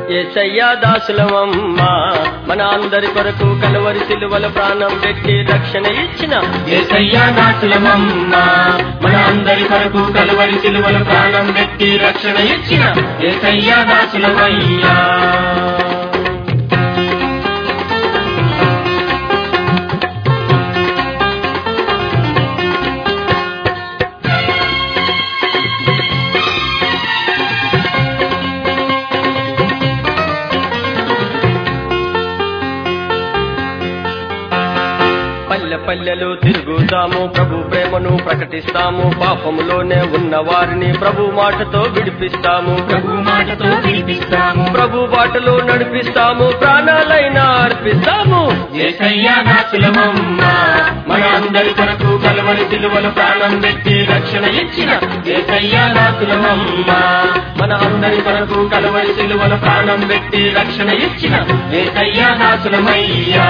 ఏసయ్యా దాసులమమ్మ మన అందరి కొరకు కలవరి సిలువల ప్రాణం పెట్టి రక్షణ ఇచ్చిన ఏసయ్యా దాసులమమ్మ మన అందరి కొరకు కలువరి సిలువల ప్రాణం పెట్టి రక్షణ ఇచ్చిన ఏసయ్యా దాసులమయ్యా పల్లె పల్లెలు తిరుగుతాము ప్రభు ప్రేమను ప్రకటిస్తాము పాపములోనే ఉన్న వారిని ప్రభు మాటతో విడిపిస్తాము ప్రభు మాటతో వినిపిస్తాము ప్రభు బాటలో నడిపిస్తాము ప్రాణాలైనా అర్పిస్తాము ఏసయ్యా దాసులమమ్మ మన అందరి కొరకు కలువరి సిలువల ప్రాణం పెట్టి రక్షణ ఇచ్చిన ఏసయ్యా దాసులమమ్మ మన అందరి కొరకు కలువరి సిలువల ప్రాణం పెట్టి రక్షణ ఇచ్చిన ఏసయ్యా దాసులమయ్యా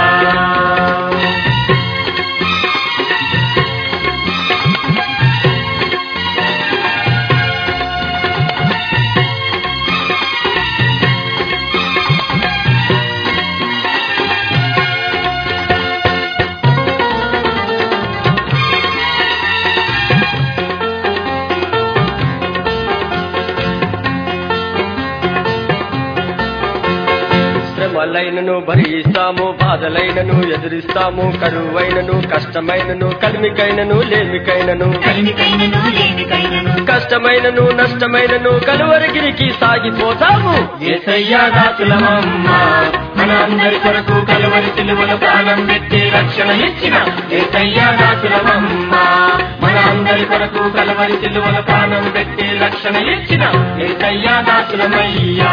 శ్రమలైనను భరిస్తాము బాధలైనను ఎదురిస్తాము కరువైనను కష్టమైనను కలిమికైనను లేమికైనను కలిమికైనను లేమికైనను కష్టమైనను నష్టమైనను కలువరిగిరికి సాగిపోతాము ఏసయ్యా దాసులమమ్మ మన అందరి కొరకు కలువరి సిలువల ప్రాణం పెట్టి రక్షణ ఇచ్చిన ఏసయ్యా దాసులమమ్మ మన అందరి కొరకు కలువరి సిలువల ప్రాణం పెట్టి రక్షణ ఇచ్చిన ఏసయ్యా దాసులమయ్యా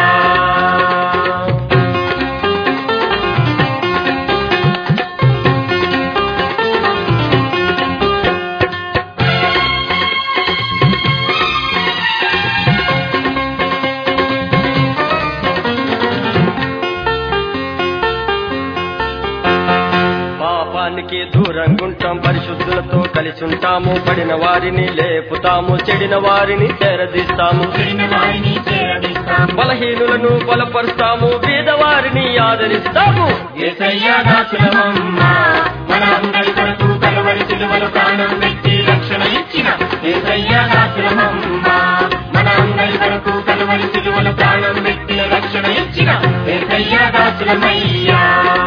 పాపానికి దూరంగా ఉంటాం పరిశుద్ధులతో కలిసి ఉంటాము పడిన వారిని లేపుతాము చెడిన వారిని తెరదీస్తాము చెడిన వారిని చేరదీస్తాము బలహీనులను బలపరుస్తాము బీదవారిని ఆదరిస్తాము ఏసయ్యా దాసులమమ్మ మన అందరి కొరకు కలువరి సిలువల ప్రాణం పెట్టి రక్షణ ఇచ్చిన ఏసయ్యా దాసులమమ్మ మన అందరి కొరకు కలువరి సిలువల ప్రాణం పెట్టిన రక్షణ ఇచ్చిన ఏసయ్యా దాసులమయ్యా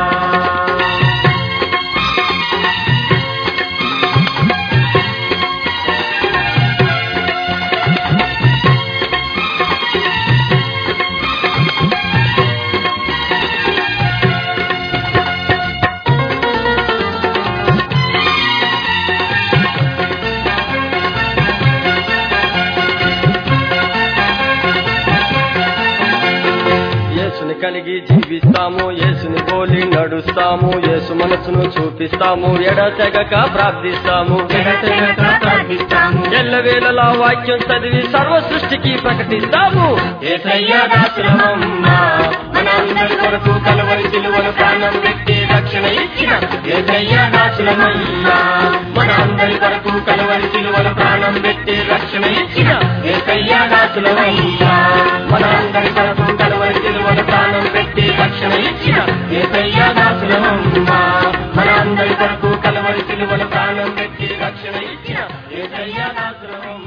యేసుని కలిగి జీవిస్తాము యేసుని పోలి నడుస్తాము యేసు మనసును చూపిస్తాము ఎడతెగక ప్రార్థిస్తాము జగతెగక ప్రార్థిస్తాము ఎల్లవేళలా వాక్యం చదివి సర్వ సృష్టికి ప్రకటిస్తాము ఏసయ్యా దాసులమమ్మ మన అందరి కొరకు కలువరి సిలువల ప్రాణం పెట్టి రక్షణ ఇచ్చిన ఏసయ్యా దాసులమయ్యా మన అందరి కొరకు కలువరి సిలువల ప్రాణం పెట్టి రక్షణ ఇచ్చిన ఏసయ్యా దాసులమయ్యా మన అందరి కొరకు కలువరి సిలువల ప్రాణం పెట్టి రక్షణ ఇచ్చిన ఏసయ్యా దాసులమమ్మ మన అందరి కొరకు కలువరి సిలువల ప్రాణం పెట్టి రక్షణ ఇచ్చిన ఏసయ్యా దాసులమమ్మ